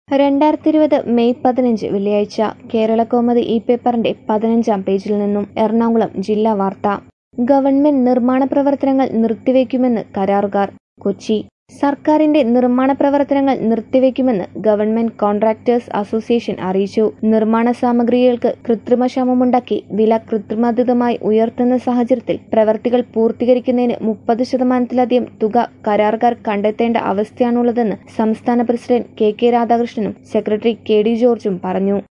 രണ്ടായിരത്തി ഇരുപത് മെയ് പതിനഞ്ച് വെള്ളിയാഴ്ച കേരളകൗമുദി ഈ പേപ്പറിന്റെ പതിനഞ്ചാം പേജിൽ നിന്നും എറണാകുളം ജില്ലാ വാർത്ത ഗവൺമെന്റ് നിർമ്മാണ പ്രവർത്തനങ്ങൾ നിർത്തിവെക്കുമെന്ന് കരാറുകാർ കൊച്ചി സർക്കാരിന്റെ നിർമ്മാണ പ്രവർത്തനങ്ങൾ നിർത്തിവെക്കുമെന്ന് ഗവൺമെന്റ് കോൺട്രാക്ടേഴ്സ് അസോസിയേഷൻ അറിയിച്ചു നിർമ്മാണ സാമഗ്രികൾക്ക് കൃത്രിമക്ഷാമമുണ്ടാക്കി വില കൃത്രിമാതീതമായി ഉയർത്തുന്ന സാഹചര്യത്തിൽ പ്രവർത്തികൾ പൂർത്തീകരിക്കുന്നതിന് മുപ്പത് ശതമാനത്തിലധികം തുക കരാറുകാർ കണ്ടെത്തേണ്ട അവസ്ഥയാണുള്ളതെന്ന് സംസ്ഥാന പ്രസിഡന്റ് കെ കെ രാധാകൃഷ്ണനും സെക്രട്ടറി കെ ഡി ജോർജും പറഞ്ഞു